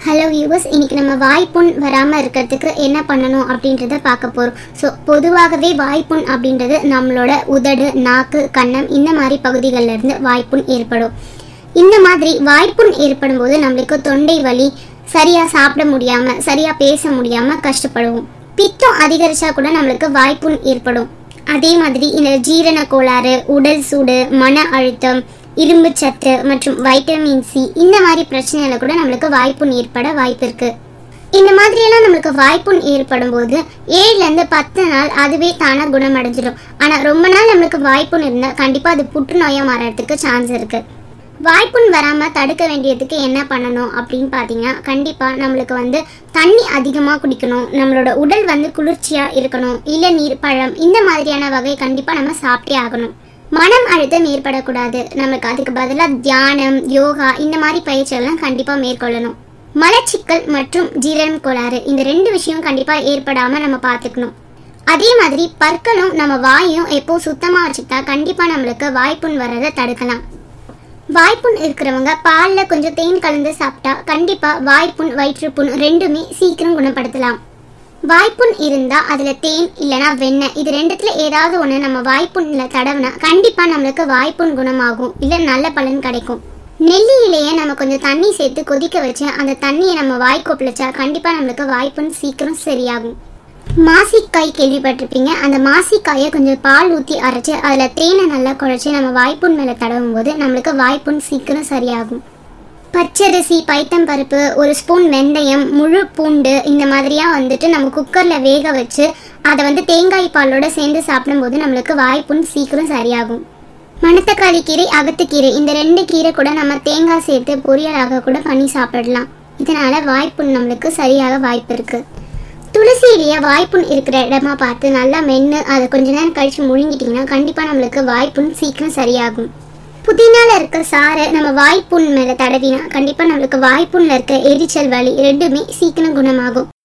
hello viewers இன்னைக்கு நம்ம வாய்ப்புண் வராமல் இருக்கிறதுக்கு என்ன பண்ணணும் அப்படின்றத பார்க்க போகிறோம் ஸோ பொதுவாகவே வாய்ப்புண் அப்படின்றது நம்மளோட உதடு நாக்கு கன்னம் இந்த மாதிரி பகுதிகளில் இருந்து வாய்ப்புண் ஏற்படும் இந்த மாதிரி வாய்ப்புண் ஏற்படும் போது நம்மளுக்கு தொண்டை வலி சரியாக சாப்பிட முடியாமல் சரியாக பேச முடியாமல் கஷ்டப்படுவோம் பித்தம் அதிகரிச்சா கூட நம்மளுக்கு வாய்ப்புண் ஏற்படும் அதே மாதிரி இந்த ஜீரண கோளாறு உடல் சூடு மன அழுத்தம் இரும்பு சத்து மற்றும் வைட்டமின் சி இந்த மாதிரி பிரச்சனையில கூட நம்மளுக்கு வாய்ப்புண் ஏற்பட வாய்ப்பு இருக்கு இந்த மாதிரியெல்லாம் நம்மளுக்கு வாய்ப்புண் ஏற்படும் போது ஏழுல இருந்து பத்து நாள் அதுவே தானா குணமடைஞ்சிடும் ஆனா ரொம்ப நாள் நம்மளுக்கு வாய்ப்புண் இருந்தா கண்டிப்பா அது புற்றுநோயா மாறறதுக்கு சான்ஸ் இருக்கு வாய்ப்புண் வராம தடுக்க வேண்டியதுக்கு என்ன பண்ணணும் அப்படின்னு பார்த்தீங்கன்னா கண்டிப்பா நம்மளுக்கு வந்து தண்ணி அதிகமாக குடிக்கணும் நம்மளோட உடல் வந்து குளிர்ச்சியா இருக்கணும் இளநீர் பழம் இந்த மாதிரியான வகை கண்டிப்பா நம்ம சாப்பிட்டே ஆகணும் மனம் அழுத்தம் ஏற்படக்கூடாது நமக்கு அதுக்கு பதிலாக தியானம் யோகா இந்த மாதிரி பயிற்சிகள்லாம் கண்டிப்பா மேற்கொள்ளணும் மலச்சிக்கல் மற்றும் ஜீரணம் கோளாறு இந்த ரெண்டு விஷயம் கண்டிப்பா ஏற்படாம நம்ம பார்த்துக்கணும் அதே மாதிரி பற்களும் நம்ம வாயும் எப்போ சுத்தமா வச்சுக்கிட்டா கண்டிப்பா நம்மளுக்கு வாய்ப்புண் வர்றதை தடுக்கலாம் வாய்ப்புண் இருக்கிறவங்க பாலில் கொஞ்சம் தேன் கலந்து சாப்பிட்டா கண்டிப்பாக வாய்ப்புண் வயிற்றுப்புண் ரெண்டுமே சீக்கிரம் குணப்படுத்தலாம் வாய்ப்புண் இருந்தால் அதில் தேன் இல்லைனா வெண்ணெய் இது ரெண்டுத்தில் ஏதாவது ஒன்று நம்ம வாய்ப்புண்ணில் தடவினா கண்டிப்பாக நம்மளுக்கு வாய்ப்புண் குணமாகும் இல்லை நல்ல பலன் கிடைக்கும் நெல்லி இலையை நம்ம கொஞ்சம் தண்ணி சேர்த்து கொதிக்க வச்சு அந்த தண்ணியை நம்ம வாய் கொப்பளிச்சா கண்டிப்பாக நம்மளுக்கு வாய்ப்புண் சீக்கிரம் சரியாகும் மாசிக்காய் கேள்விப்பட்டிருப்பீங்க அந்த மாசிக்காயை கொஞ்சம் பால் ஊற்றி அரைச்சி அதில் தேனை நல்லா குழச்சி நம்ம வாய்ப்புண் மேலே தடவும் போது நம்மளுக்கு வாய்ப்புண் சீக்கிரம் சரியாகும் பச்சரிசி பைத்தம் பருப்பு ஒரு ஸ்பூன் வெந்தயம் முழு பூண்டு இந்த மாதிரியாக வந்துட்டு நம்ம குக்கரில் வேக வச்சு அதை வந்து தேங்காய் பாலோட சேர்ந்து சாப்பிடும்போது நம்மளுக்கு வாய்ப்புண் சீக்கிரம் சரியாகும் மணத்தக்காளி கீரை அகத்துக்கீரை இந்த ரெண்டு கீரை கூட நம்ம தேங்காய் சேர்த்து பொரியலாக கூட பண்ணி சாப்பிடலாம் இதனால வாய்ப்புண் நம்மளுக்கு சரியாக வாய்ப்பு இருக்குது துளசி இலையை வாய்ப்புண் இருக்கிற இடமா பார்த்து நல்லா மென்று அதை கொஞ்ச நேரம் கழிச்சு முழுங்கிட்டிங்கன்னா கண்டிப்பாக நம்மளுக்கு வாய்ப்புண் சீக்கிரம் சரியாகும் புதினால இருக்க சாறை நம்ம வாய்ப்புண் மேலே தடவினா கண்டிப்பாக நம்மளுக்கு வாய்ப்புண்ணில் இருக்க எரிச்சல் வலி ரெண்டுமே சீக்கிரம் குணமாகும்